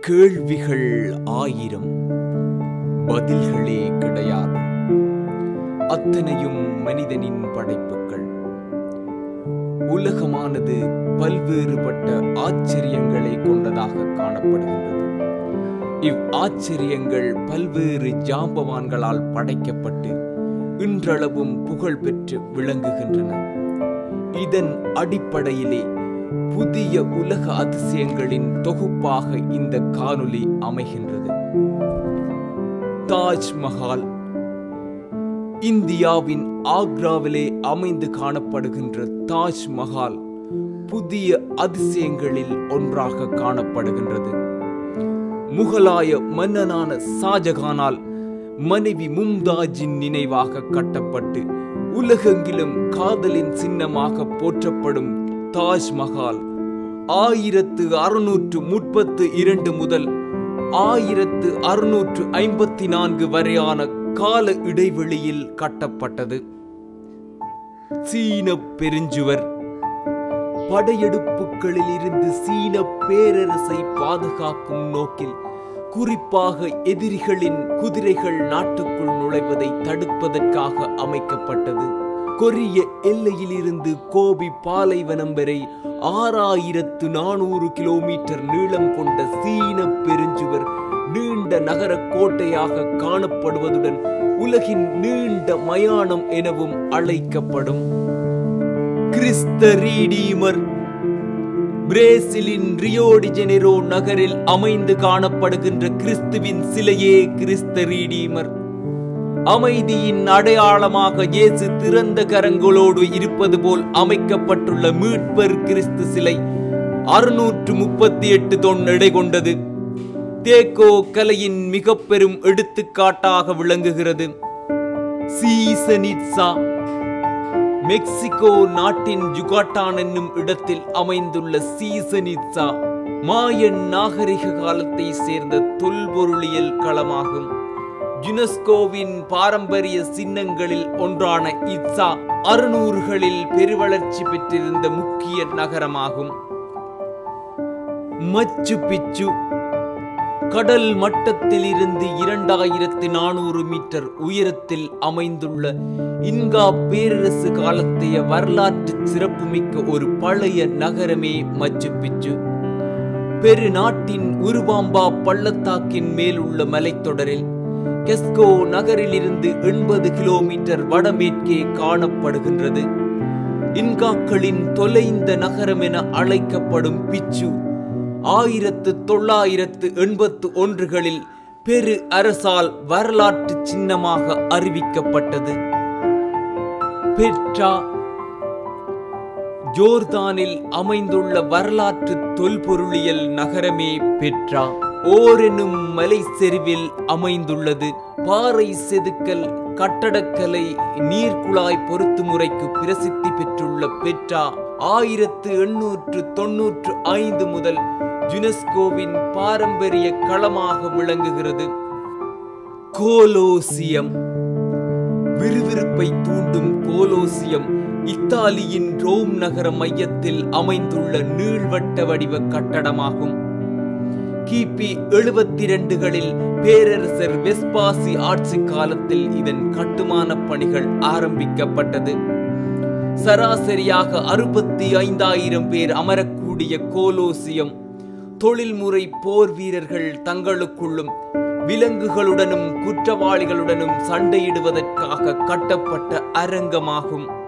கேள்விகள் ஆயிரம் பதில்களே கிடையாது அத்தனையும் மனிதனின் படைப்புகள் உலகமானது பல்வேறுபட்ட ஆச்சரியங்களை கொண்டதாக காணப்படுகின்றது இவ் ஆச்சரியங்கள் பல்வேறு ஜாம்பவான்களால் படைக்கப்பட்டு இன்றளவும் புகழ் பெற்று விளங்குகின்றன இதன் அடிப்படையிலே புதிய உலக அதிசயங்களின் தொகுப்பாக இந்த காணொளி அமைகின்றது தாஜ்மஹால் இந்தியாவின் ஆக்ராவிலே அமைந்து காணப்படுகின்ற தாஜ்மஹால் புதிய அதிசயங்களில் ஒன்றாக காணப்படுகின்றது முகலாய மன்னனான ஷாஜகானால் மனைவி மும்தாஜின் நினைவாக கட்டப்பட்டு உலகெங்கிலும் காதலின் சின்னமாக போற்றப்படும் தாஜ்மஹால் ஆயிரத்து அறுநூற்று முப்பத்து இரண்டு முதல் ஆயிரத்து அறுநூற்று ஐம்பத்தி நான்கு வரையான கால இடைவெளியில் கட்டப்பட்டது சீன பெருஞ்சுவர் படையெடுப்புகளில் இருந்து சீன பேரரசை பாதுகாக்கும் நோக்கில் குறிப்பாக எதிரிகளின் குதிரைகள் நாட்டுக்குள் நுழைவதை தடுப்பதற்காக அமைக்கப்பட்டது கொரிய எல்லையிலிருந்து கோபி பாலைவனம் வரை ஆறாயிரத்து நானூறு கிலோமீட்டர் நீளம் கொண்ட சீன பெருஞ்சுவர் நீண்ட நகர கோட்டையாக காணப்படுவதுடன் உலகின் நீண்ட மயானம் எனவும் அழைக்கப்படும் கிறிஸ்த ரீடீமர் பிரேசிலின் ரியோ டி ஜெனிரோ நகரில் அமைந்து காணப்படுகின்ற கிறிஸ்துவின் சிலையே கிறிஸ்த ரீடீமர் அமைதியின் அடையாளமாக இயேசு திறந்த கரங்களோடு இருப்பது போல் அமைக்கப்பட்டுள்ள மீட்பர் கிறிஸ்து சிலை அறுநூற்று முப்பத்தி எட்டு தொன் எடை கொண்டது தேக்கோ கலையின் மிக பெரும் எடுத்துக்காட்டாக விளங்குகிறது சீசனிட்சா மெக்சிகோ நாட்டின் ஜுகாட்டான் என்னும் இடத்தில் அமைந்துள்ள சீசனிட்சா மாயன் நாகரிக காலத்தை சேர்ந்த தொல்பொருளியல் களமாகும் யுனெஸ்கோவின் பாரம்பரிய சின்னங்களில் ஒன்றான இட்சா அறுநூறுகளில் பெருவளர்ச்சி பெற்றிருந்த முக்கிய நகரமாகும் மச்சு பிச்சு கடல் மட்டத்தில் இருந்து இரண்டாயிரத்து நானூறு மீட்டர் உயரத்தில் அமைந்துள்ள இன்கா பேரரசு காலத்தைய வரலாற்று சிறப்புமிக்க ஒரு பழைய நகரமே மச்சு பிச்சு பெரு நாட்டின் உருவாம்பா பள்ளத்தாக்கின் மேல் உள்ள மலைத்தொடரில் கெஸ்கோ நகரிலிருந்து எண்பது கிலோமீட்டர் வடமேற்கே காணப்படுகின்றது இன்காக்களின் தொலைந்த நகரம் என அழைக்கப்படும் பிச்சு ஆயிரத்து தொள்ளாயிரத்து எண்பத்து ஒன்றுகளில் பெரு அரசால் வரலாற்று சின்னமாக அறிவிக்கப்பட்டது பெட்ரா ஜோர்தானில் அமைந்துள்ள வரலாற்று தொல்பொருளியல் நகரமே பெட்ரா ஓரெனும் மலை செறிவில் அமைந்துள்ளது பாறை செதுக்கல் கட்டடக்கலை நீர்க்குழாய் பொருத்து முறைக்கு பிரசித்தி பெற்றுள்ள பெட்ரா ஆயிரத்து எண்ணூற்று தொன்னூற்று ஐந்து முதல் யுனெஸ்கோவின் பாரம்பரிய களமாக விளங்குகிறது கோலோசியம் விறுவிறுப்பை தூண்டும் கோலோசியம் இத்தாலியின் ரோம் நகர மையத்தில் அமைந்துள்ள நீள்வட்ட வடிவ கட்டடமாகும் கிபி எழுபத்தி இரண்டுகளில் பேரரசர் வெஸ்பாசி ஆட்சி காலத்தில் இதன் கட்டுமான பணிகள் ஆரம்பிக்கப்பட்டது சராசரியாக அறுபத்தி ஐந்தாயிரம் பேர் அமரக்கூடிய கோலோசியம் தொழில்முறை போர் வீரர்கள் தங்களுக்குள்ளும் விலங்குகளுடனும் குற்றவாளிகளுடனும் சண்டையிடுவதற்காக கட்டப்பட்ட அரங்கமாகும்